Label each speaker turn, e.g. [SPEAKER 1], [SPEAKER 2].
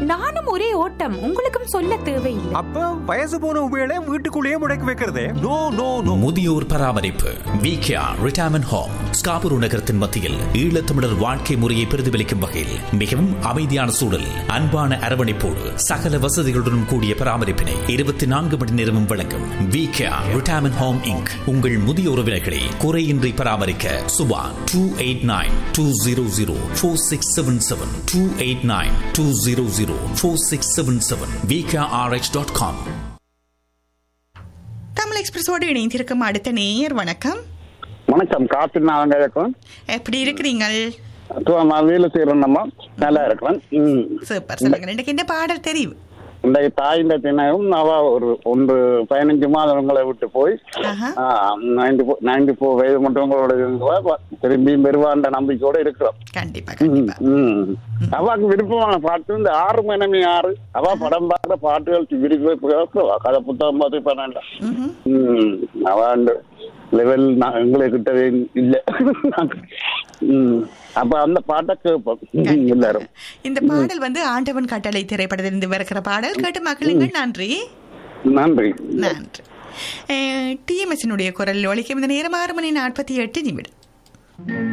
[SPEAKER 1] நானும் ஒரே ஓட்டம் உங்களுக்கும் சொல்ல தேவையில்லை
[SPEAKER 2] அப்ப வயசு போன உபயோக வீட்டுக்குள்ளேயே முடக்கி வைக்கிறதே நோ நோ நோ
[SPEAKER 3] முதியோர் பராமரிப்பு விகேஆர் ரிட்டையர்மெண்ட் ஹோம் ஸ்காபூர் நகரத்தின் மத்தியில் ஈழத்தமிழர் வாழ்க்கை முறையை பிரதிபலிக்கும் வகையில் மிகவும் அமைதியான சூழல் அன்பான அரவணைப்போடு சகல வசதிகளுடன் கூடிய பராமரிப்பினை இருபத்தி நான்கு மணி நேரமும் வழங்கும் விகேஆர் ரிட்டையர்மெண்ட் ஹோம் இங்க் உங்கள் முதிய உறவினர்களை குறையின்றி பராமரிக்க Subha two eight nine two zero zero four six seven seven two eight nine two zero zero four six seven seven VKRH dot com
[SPEAKER 4] Tamil எக்ஸ்பிரஸோடு இணைந்திருக்கும் அடுத்த நேயர் வணக்கம்
[SPEAKER 5] வணக்கம் காத்து நான் இருக்கும்
[SPEAKER 4] எப்படி இருக்கிறீங்கள்
[SPEAKER 5] நான் வேலை செய்யறேன்னம்மா நல்லா இருக்கிறேன் ம்.
[SPEAKER 4] சூப்பர் சொல்லுங்க எனக்கு என்ன பாடல் தெரியும்
[SPEAKER 5] இன்றைக்கு தாயின் தினமும் அவ ஒரு ஒன்று பதினஞ்சு மாதங்களை விட்டு போய்
[SPEAKER 4] ஆஹா.
[SPEAKER 5] நைன்டி ஃபோர் நைன்டி ஃபோர் வயது மட்டுங்களோட இருந்தவ திரும்பியும் பெறுவான்ற நம்பிக்கையோட இருக்கிறோம்
[SPEAKER 4] கண்டிப்பா கண்டிப்பா
[SPEAKER 5] ம். அவாக்கு விருப்பமான பாட்டு இந்த ஆறு மணி ஆறு அவ படம் பார்க்குற பாட்டுகள் விருப்ப கதை புத்தகம் பார்த்து பண்ணாண்டா ம். அவ அந்த லெவல் எங்களை கிட்டவே இல்ல ம். அப்ப அந்த பாட்டை கேட்போம் ம், எல்லாரும்
[SPEAKER 4] இந்த பாடல் வந்து ஆண்டவன் கட்டளை திரைப்படத்திலிருந்து வருகிற பாடல் கேட்டு மகிழுங்கள் நன்றி
[SPEAKER 5] நன்றி
[SPEAKER 4] நன்றி டிஎம்எஸ்னுடைய குரல் ஒழிக்கும் இந்த நேரம் ஆறு மணி நாற்பத்தி எட்டு நிமிடம்